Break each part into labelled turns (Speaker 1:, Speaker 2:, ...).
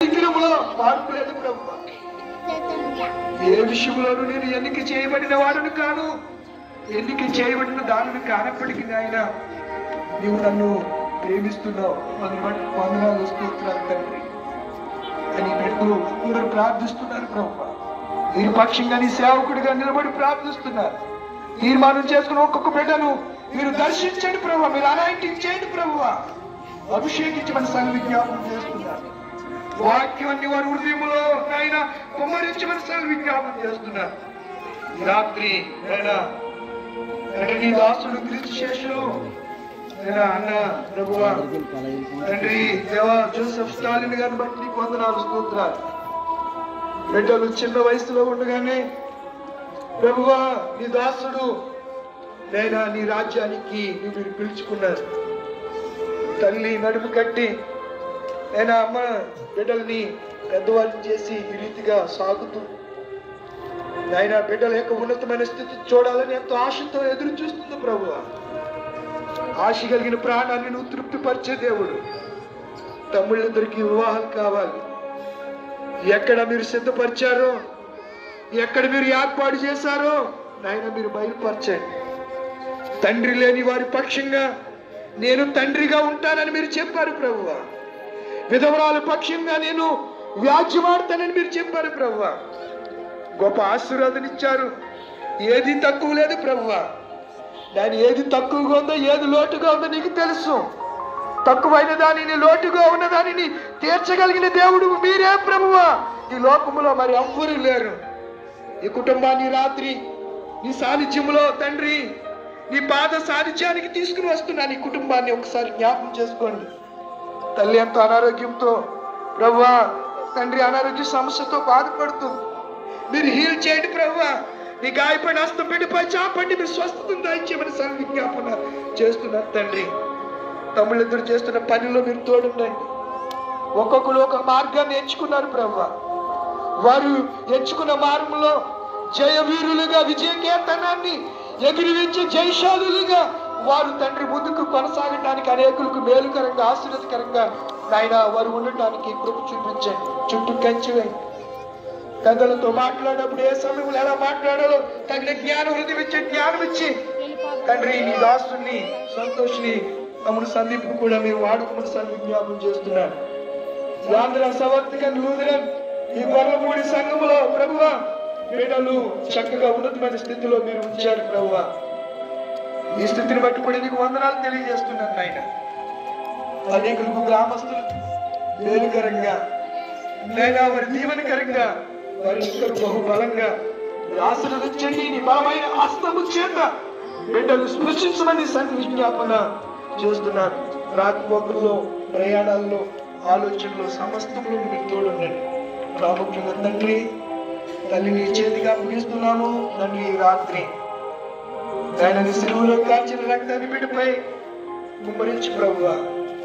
Speaker 1: ఇంద్రియములో మార్పు లేదు ప్రభు ఏ విషయంలోనూ నేను ఎన్నిక చేయబడిన వాడును కాను ఎన్నిక చేయబడిన దానిని కానప్పటికీ నాయన నీవు నన్ను ప్రేమిస్తున్నావు అందుబట్టి వందనాలు స్తోత్రాలు తండ్రి అని బిడ్డలు అందరూ ప్రార్థిస్తున్నారు ప్రభు మీరు పక్షంగా నీ సేవకుడిగా నిలబడి ప్రార్థిస్తున్నారు తీర్మానం చేసుకుని ఒక్కొక్క బిడ్డను మీరు దర్శించండి ప్రభు మీరు అనాయింటింగ్ చేయండి ప్రభు అభిషేకించమని సంఘ విజ్ఞాపనం చేస్తున్నారు వాక్యాన్ని వారి హృదయంలో ఆయన కుమ్మరించమని సంఘ విజ్ఞాపనం చేస్తున్నారు ఈ రాత్రి ఆయన తండ్రి నీ దాసుడు క్రీస్తు శేషులు ఆయన అన్న ప్రభువా తండ్రి దేవా జోసెఫ్ స్టాలిన్ గారిని బట్టి నీకు వందనాలు స్తోత్రాలు బిడ్డలు చిన్న వయసులో ఉండగానే ప్రభువా నీ దాసుడు నేను నీ రాజ్యానికి నువ్వు మీరు పిలుచుకున్నారు తల్లి నడుము కట్టి నేను అమ్మ బిడ్డల్ని పెద్దవాళ్ళని చేసి ఈ రీతిగా సాగుతూ నాయన బిడ్డల యొక్క ఉన్నతమైన స్థితి చూడాలని ఎంతో ఆశతో ఎదురు చూస్తుంది ప్రభు ఆశ కలిగిన ప్రాణాన్ని నువ్వు తృప్తిపరిచే దేవుడు తమ్ముళ్ళిద్దరికి వివాహాలు కావాలి ఎక్కడ మీరు సిద్ధపరిచారో ఎక్కడ మీరు ఏర్పాటు చేశారో నాయన మీరు బయలుపరచండి తండ్రి లేని వారి పక్షంగా నేను తండ్రిగా ఉంటానని మీరు చెప్పారు ప్రభువ విధవరాల పక్షంగా నేను వ్యాజ్యమాడతానని మీరు చెప్పారు ప్రభువ గొప్ప ఆశీర్వాదం ఇచ్చారు ఏది తక్కువ లేదు ప్రభువ దాని ఏది తక్కువగా ఉందో ఏది లోటుగా ఉందో నీకు తెలుసు తక్కువైన దానిని లోటుగా ఉన్న దానిని తీర్చగలిగిన దేవుడు మీరే ప్రభువా ఈ లోకములో మరి ఎవ్వరూ లేరు ఈ కుటుంబాన్ని రాత్రి నీ సాన్నిధ్యములో తండ్రి నీ పాద సాన్నిధ్యానికి తీసుకుని వస్తున్నాను ఈ కుటుంబాన్ని ఒకసారి జ్ఞాపకం చేసుకోండి తల్లి ఎంతో అనారోగ్యంతో ప్రభువా తండ్రి అనారోగ్య సమస్యతో బాధపడుతుంది మీరు హీల్ చేయండి ప్రభువా నీ గాయపడిన హస్తం పెట్టిపై చాపండి మీరు స్వస్థతను దాయించమని సరి విజ్ఞాపన చేస్తున్నారు తండ్రి తమ్ముళ్ళిద్దరు చేస్తున్న పనిలో మీరు తోడుండండి ఒక్కొక్కరు ఒక మార్గాన్ని ఎంచుకున్నారు ప్రభువా వారు ఎంచుకున్న మార్గంలో జయవీరులుగా విజయకేతనాన్ని ఎగిరివించే జయశాలులుగా వారు తండ్రి ముందుకు కొనసాగడానికి అనేకులకు మేలుకరంగా ఆశీర్వదకరంగా నాయన వారు ఉండటానికి కృప చూపించండి చుట్టూ కంచి వేయండి పెద్దలతో మాట్లాడినప్పుడు ఏ సమయంలో ఎలా మాట్లాడాలో తగిన జ్ఞానం హృదయం ఇచ్చే జ్ఞానం ఇచ్చి తండ్రి నీ దాసుని సంతోష్ని తమ్ముడు సందీప్ కూడా మీరు వాడుకున్న సార్ విజ్ఞాపనం చేస్తున్నారు ఆంధ్ర సవర్తికన్ లూథరన్ ఈ కొల్లమూడి సంఘములో ప్రభువ బిడ్డలు చక్కగా ఉన్నతమైన స్థితిలో మీరు ఉంచారు ప్రభువ ఈ స్థితిని బట్టి కూడా నీకు వందనాలు తెలియజేస్తున్నాను ఆయన అనేకులకు గ్రామస్తులు మేలుకరంగా లేదా వారి దీవెనకరంగా వారి ఇద్దరు బహుబలంగా మీరు ఆశీర్వదించండి నీ బలమైన హస్తము చేత బిడ్డలు స్పృశించమని సంఘ విజ్ఞాపన చేస్తున్నారు రాకపోకల్లో ప్రయాణాల్లో ఆలోచనలు సమస్తంలో మీరు తోడుండండి ప్రాముఖ్యంగా తండ్రి తల్లిని చేతిగా ముగిస్తున్నాము తండ్రి ఈ రాత్రి ఆయన సిలువలో కాల్చిన రక్తాన్ని బిడ్డపై కుమ్మరించి ప్రభువా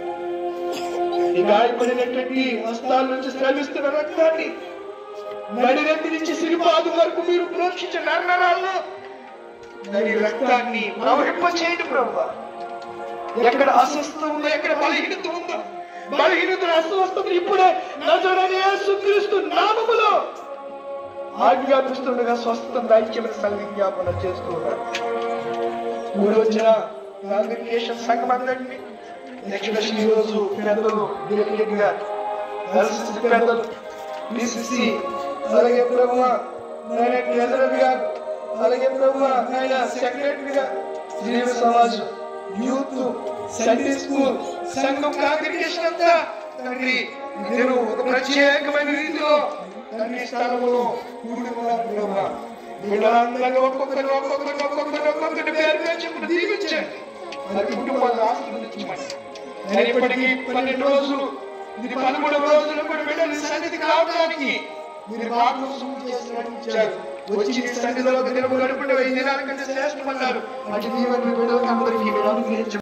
Speaker 1: ఈ గాయపడినటువంటి హస్తాల నుంచి స్రవిస్తున్న రక్తాన్ని నడిరెత్తి నుంచి సిరిపాదు వరకు మీరు ప్రోక్షించిన నరనరాల్లో దాని రక్తాన్ని ప్రవహింప చేయండి ప్రభు ఎక్కడ అస్వస్థ ఉందో ఎక్కడ బలహీనత ఉందో బలహీనత అస్వస్థత ఇప్పుడే నజరని యేసుక్రీస్తు నామములో ఆజ్ఞాపిస్తుండగా స్వస్థత దాయిత్యమైన సంజ్ఞాపన చేస్తూ ఉన్నారు మూడు వచ్చిన కాంగ్రిగేషన్ సంఘం అందరినీ నెక్స్ట్ ఈ రోజు పెద్దలు డిఎల్ఎడ్ గారు ఎల్సిసి పెద్దలు పిసిసి అలాగే ప్రభు ఆయన ట్రెజరర్ గారు అలాగే ప్రభు ఆయన సెక్రటరీ గారు జీవ సమాజం యూత్ సండే స్కూల్ సంఘం కాంగ్రిగేషన్ అంతా తండ్రి నేను ఒక ప్రత్యేకమైన రీతిలో తండ్రి స్థానంలో కూడి ఉన్నారు ప్రభు వీళ్ళందరూ ఒక్కొక్కరు ఒక్కొక్కరు ఒక్కొక్కరు ఒక్కొక్కరి పేరు పేరు చెప్పులు దీవించండి ప్రతి కుటుంబాన్ని ఆశీర్వదించమని నేను ఇప్పటికీ పన్నెండు రోజులు ఇది పదమూడవ రోజులు కూడా బిడ్డలు సన్నిధి కావడానికి మీరు మాకు సూచన చేసి నడిపించారు వచ్చి ఈ సన్నిధిలో దినము గడుపుట ఈ దినాల కంటే శ్రేష్టమన్నారు అటు దీవెన బిడ్డలకు అందరికీ మీరు అనుగ్రహించమని